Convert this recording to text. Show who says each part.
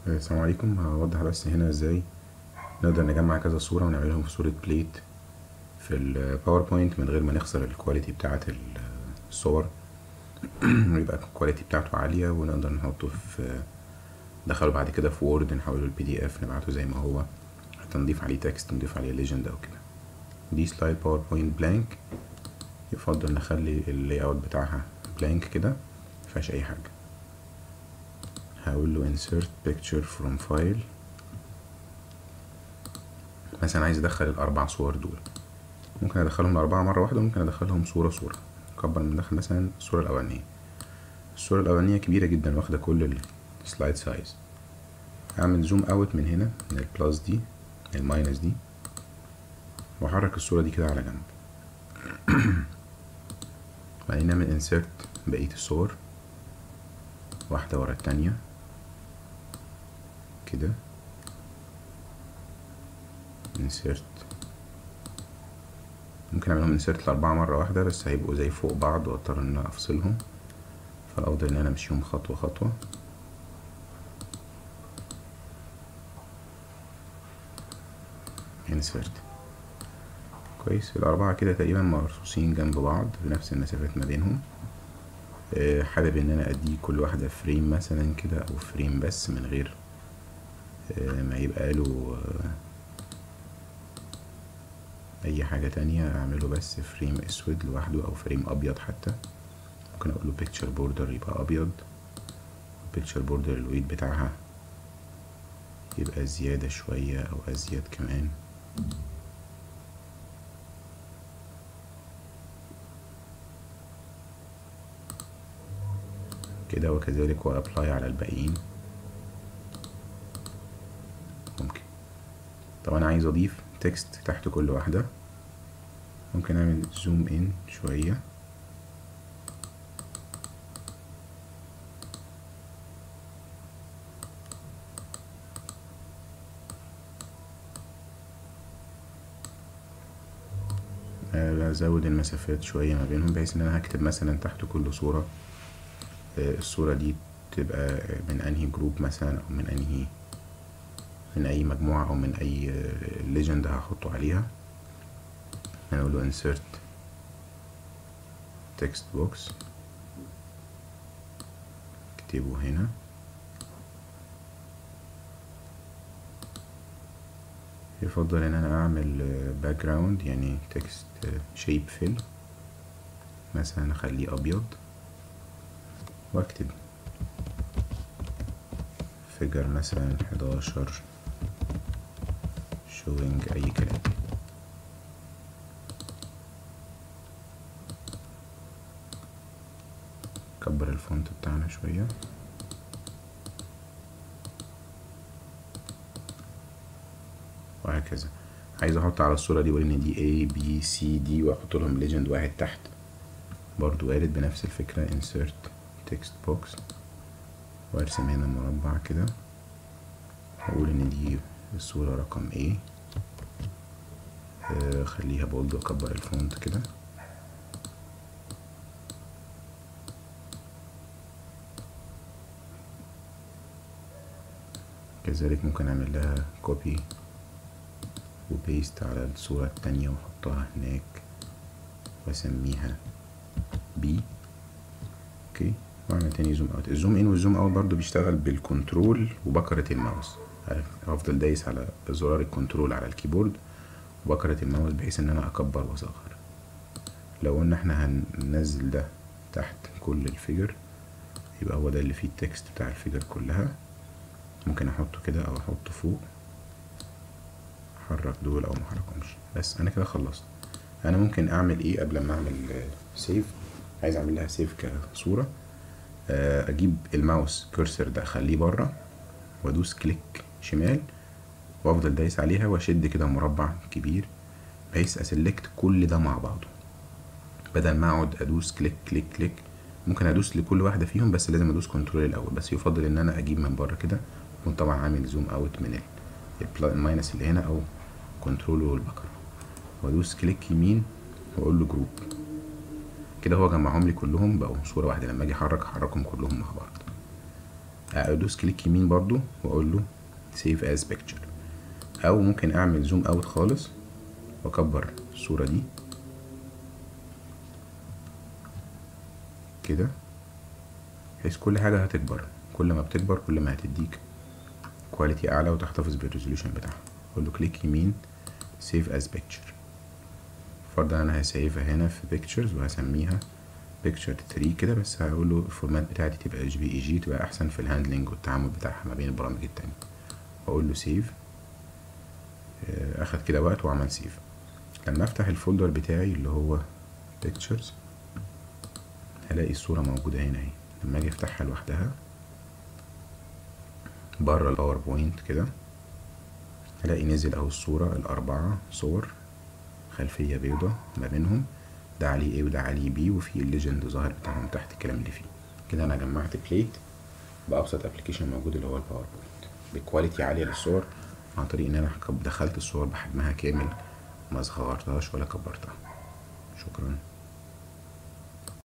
Speaker 1: السلام عليكم هوضح بس هنا ازاي نقدر نجمع كذا صورة ونعملهم في صورة بليت في الباوربوينت من غير ما نخسر الكواليتي بتاعة الصور ويبقى الكواليتي بتاعته عالية ونقدر نحطه في ندخله بعد كده في وورد نحوله البي دي اف نبعته زي ما هو حتى نضيف عليه تكست نضيف عليه ليجند او كده دي سلايد باوربوينت بلانك يفضل نخلي اللاي اوت بتاعها بلانك كده مفيهاش اي حاجة هقول له insert picture from file مثلا عايز ادخل الاربع صور دول ممكن ادخلهم الاربعه مره واحده وممكن ادخلهم صوره صوره نكبر ندخل مثلا الصوره الاولانيه الصوره الاولانيه كبيره جدا واخده كل السلايد سايز هعمل زوم اوت من هنا من البلس دي من الماينس دي واحرك الصوره دي كده على جنب بعدين نعمل insert بقيه الصور واحده ورا التانيه كده insert ممكن اعملهم insert الاربعة مرة واحدة بس هيبقوا زي فوق بعض واضطر ان انا افصلهم فالافضل ان انا امشيهم خطوة خطوة insert كويس الاربعة كده تقريبا مرصوصين جنب بعض بنفس المسافات ما بينهم أه حابب ان انا ادي كل واحدة فريم مثلا كده او فريم بس من غير أه ما يبقى له أه اي حاجة تانية اعمله بس فريم اسود لوحده او فريم ابيض حتى ممكن اقوله بيكتشر بوردر يبقى ابيض بيكتشر بوردر الويت بتاعها يبقى زيادة شوية او ازيد كمان كده وكذلك وابلاي على الباقيين ممكن طب انا عايز اضيف تكست تحت كل واحدة ممكن اعمل زوم ان شوية ازود المسافات شوية ما بينهم بحيث ان انا هكتب مثلا تحت كل صورة الصورة دي تبقى من انهي جروب مثلا او من انهي من اي مجموعة او من اي ليجند هحطه عليها هنقول له insert text box اكتبه هنا يفضل ان انا اعمل background يعني text shape fill مثلا اخليه ابيض واكتب figure مثلا حداشر showing اي كلام كبر الفونت بتاعنا شوية وهكذا عايز احط على الصورة دي وان دي A B C D واحط لهم ليجند واحد تحت برضو وارد بنفس الفكرة insert text box وارسم هنا مربع كده اقول ان دي الصورة رقم A خليها بولد واكبر الفونت كده كذلك ممكن اعمل لها كوبي وبيست على الصورة التانية واحطها هناك واسميها بي اوكي واعمل تاني زوم اوت الزوم ان والزوم اوت برضو بيشتغل بالكنترول وبكرة الماوس هفضل دايس على زرار الكنترول على الكيبورد وبكرة الماوس بحيث ان انا اكبر واصغر لو قلنا احنا هننزل ده تحت كل الفيجر يبقى هو ده اللي فيه التكست بتاع الفيجر كلها ممكن احطه كده او احطه فوق احرك دول او محركهمش بس انا كده خلصت انا ممكن اعمل ايه قبل ما اعمل سيف عايز اعمل لها سيف كصورة اجيب الماوس كورسر ده اخليه بره وادوس كليك شمال وافضل دايس عليها واشد كده مربع كبير بحيث اسلكت كل ده مع بعضه بدل ما اقعد ادوس كليك كليك كليك ممكن ادوس لكل واحده فيهم بس لازم ادوس كنترول الاول بس يفضل ان انا اجيب من بره كده اكون طبعا عامل زوم اوت من الماينس اللي هنا او كنترول والبكره وادوس كليك يمين واقول له جروب كده هو جمعهم لي كلهم بقوا صوره واحده لما اجي احرك احركهم كلهم مع بعض ادوس كليك يمين برضو واقول له سيف از بيكتشر او ممكن اعمل زوم اوت خالص واكبر الصورة دي كده بحيث كل حاجة هتكبر كل ما بتكبر كل ما هتديك كواليتي اعلى وتحتفظ بالريزوليوشن بتاعها اقول له كليك يمين سيف از بيكتشر فرضا انا هسيفها هنا في بيكتشرز وهسميها بيكتشر 3 كده بس هقول له الفورمات بتاعتي تبقى اتش بي اي جي تبقى احسن في الهاندلنج والتعامل بتاعها ما بين البرامج التانية واقول له سيف اخد كده وقت وعمل سيف لما افتح الفولدر بتاعي اللي هو بيكتشرز هلاقي الصورة موجودة هنا اهي لما اجي افتحها لوحدها بره الباوربوينت كده هلاقي نزل اهو الصورة الاربعة صور خلفية بيضة ما بينهم ده عليه A وده عليه B وفي الليجند ظاهر بتاعهم تحت الكلام اللي فيه كده انا جمعت بليت بأبسط ابلكيشن موجود اللي هو الباوربوينت بكواليتي عالية للصور عن طريق ان انا دخلت الصور بحجمها كامل ما صغرتهاش ولا كبرتها شكرا